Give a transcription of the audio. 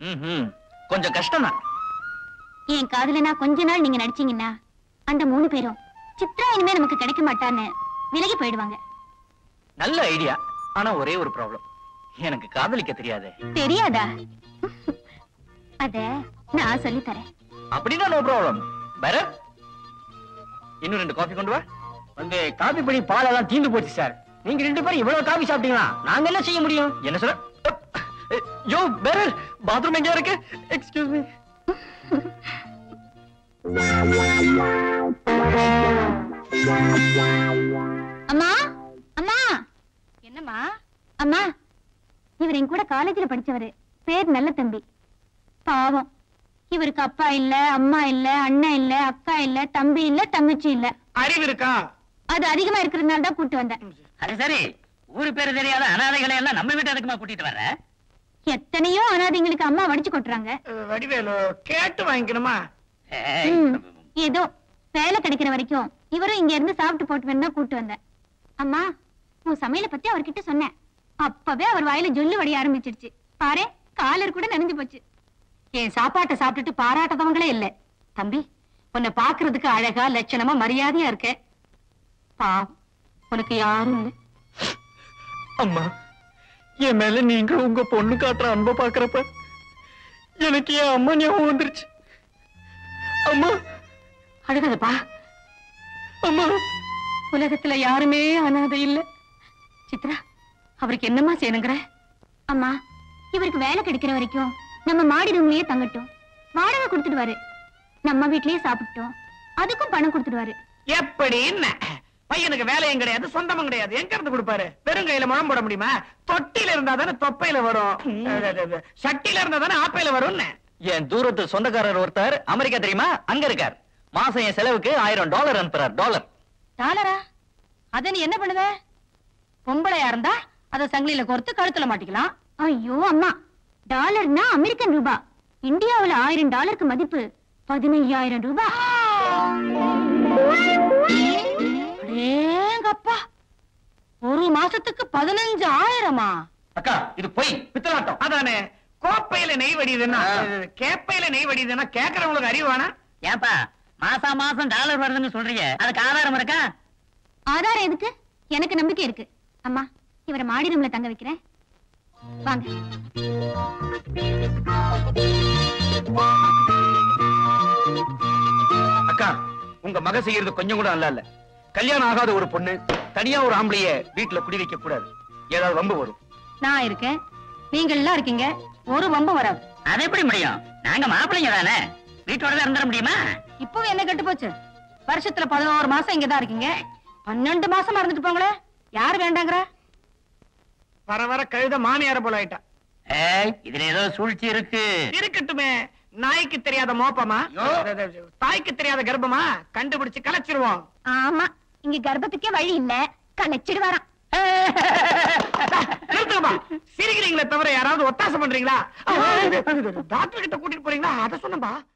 ம்ஹும். கொஞ்சம் கஷ்டம் தான் என் காதுல நான் கொஞ்ச நாள் நீங்க நடிச்சீங்கன்னா அந்த மூணு பேரும் சித்ரா இனிமே நமக்கு கிடைக்க மாட்டான்னு விலகி போயிடுவாங்க நல்ல ஐடியா ஆனா ஒரே ஒரு ப்ராப்ளம் எனக்கு காதலிக்க தெரியாது தெரியாதா அத நான் சொல்லி தரேன் அப்படின்னா நோ ப்ராப்ளம் வேற இன்னும் ரெண்டு காஃபி கொண்டு வா வந்து காபி பொடி பாலெல்லாம் தீந்து போச்சு சார் நீங்க ரெண்டு பேரும் இவ்வளவு காபி சாப்பிட்டீங்களா நாங்க என்ன செய்ய முடியும் என்ன சொல்ற யோ பேரர் பாத்ரூம் எங்க இருக்கு எக்ஸ்கியூஸ் மீ அம்மா அம்மா என்னம்மா அம்மா இவர் என் கூட காலேஜ்ல படிச்சவரு பேர் நல்ல தம்பி பாவம் இவருக்கு அப்பா இல்ல அம்மா இல்ல அண்ணன் இல்ல அக்கா இல்ல தம்பி இல்ல தங்கச்சி இல்ல அறிவு இருக்கா அது அதிகமா இருக்கிறதுனால தான் கூட்டு வந்தேன் அது சரி ஊரு பேரு தெரியாத அனாதைகளை எல்லாம் நம்ம வீட்டு அதுக்குமா கூட்டிட்டு வர்ற எத்தனையோ அனாதைங்களுக்கு அம்மா வடிச்சு கொட்டுறாங்க வடிவேலு கேட்டு வாங்கிக்கணுமா ஏய், ம், ஏதோ வேலை கிடைக்கிற வரைக்கும் இவரும் இங்க இருந்து சாப்பிட்டு போட்டு வேணும் தான் கூட்டு வந்தேன் அம்மா உன் சமையலை பத்தி அவர்கிட்ட சொன்னேன் அப்பவே அவர் வாயில ஜொல்லு வடிய ஆரம்பிச்சிருச்சு பாரு காலர் கூட நனைஞ்சு போச்சு என் சாப்பாட்டை சாப்பிட்டுட்டு பாராட்டதவங்களே இல்ல தம்பி உன்னை பாக்குறதுக்கு அழகா லட்சணமா மரியாதையா இருக்க பாவம் உனக்கு யாரும் இல்ல அம்மா என் மேல நீங்க உங்க பொண்ணு காட்டுற அன்பை பாக்குறப்ப எனக்கு என் அம்மா ஞாபகம் வந்துருச்சு அம்மா அழுகாதப்பா அம்மா உலகத்துல யாருமே அனாதை இல்ல சித்ரா அவருக்கு என்னம்மா செய்யணுங்கிற அம்மா இவருக்கு வேலை கிடைக்கிற வரைக்கும் நம்ம மாடி ரூம்லயே தங்கட்டும் வாடகை கொடுத்துடுவாரு நம்ம வீட்லயே சாப்பிட்டோம் அதுக்கும் பணம் கொடுத்துடுவாரு எப்படி என்ன பையனுக்கு வேலையும் கிடையாது சொந்தமும் கிடையாது எங்க இருந்து கொடுப்பாரு வெறும் கையில முழம் போட முடியுமா தொட்டில இருந்தா தானே தொப்பையில வரும் சட்டில இருந்தா தானே ஆப்பையில வரும்னு என் தூரத்து சொந்தக்காரர் ஒருத்தர் அமெரிக்கா தெரியுமா அங்க இருக்கார் மாசம் என் செலவுக்கு ஆயிரம் டாலர் அனுப்புறார் டாலர் டாலரா அத நீ என்ன பண்ணுவ பொம்பளையா இருந்தா அத சங்கிலியில கோர்த்து கழுத்துல மாட்டிக்கலாம் ஐயோ அம்மா டாலர்னா அமெரிக்கன் ரூபா இந்தியாவுல ஆயிரம் டாலருக்கு மதிப்பு பதினையாயிரம் ரூபாய் அடேங்கப்பா ஒரு மாசத்துக்கு பதினஞ்சு ஆயிரமா அக்கா இது பொய் பித்தலாட்டம் அதானே கோப்பையில நெய் வடியுதுன்னா கேப்பையில நெய் வடியுதுன்னா கேக்குறவங்களுக்கு அறிவு வேணாம் ஏன்பா மாசா மாசம் டாலர் வருதுன்னு சொல்றீங்க அதுக்கு ஆதாரம் இருக்கா ஆதாரம் எதுக்கு எனக்கு நம்பிக்கை இருக்கு அம்மா இவரை மாடி ரூம்ல தங்க வைக்கிறேன் வாங்க அக்கா உங்க மக செய்யறது கொஞ்சம் கூட நல்லா இல்ல கல்யாணம் ஆகாத ஒரு பொண்ணு தனியா ஒரு ஆம்பளைய வீட்டுல குடி வைக்க கூடாது ஏதாவது வம்பு வரும் நான் இருக்கேன் நீங்க எல்லாம் இருக்கீங்க ஒரு வம்பு வராது அது எப்படி முடியும் நாங்க மாப்பிள்ளைங்க தானே வீட்டோட தான் இருந்துட முடியுமா இப்போ என்ன கெட்டு போச்சு வருஷத்துல பதினோரு மாசம் இங்கதான் இருக்கீங்க பன்னெண்டு மாசமா இருந்துட்டு போங்களே யாரு வேண்டாங்கிற வர வர கழுத மாமியார போல ஆயிட்டா ஏய் இதுல ஏதோ சூழ்ச்சி இருக்கு இருக்கட்டுமே நாய்க்கு தெரியாத மோப்பமா தாய்க்கு தெரியாத கர்ப்பமா கண்டுபிடிச்சு கலைச்சிருவோம் ஆமா இங்க கர்ப்பத்துக்கே வழி இல்ல கலைச்சிடுவாராம் நிறுத்துங்கம்மா. சிரிக்கிறீங்களே தவிர யாராவது ஒத்தாசம் பண்றீங்களா டாக்டர் கிட்ட கூட்டிட்டு போறீங்களா அதை சொன்னப்பா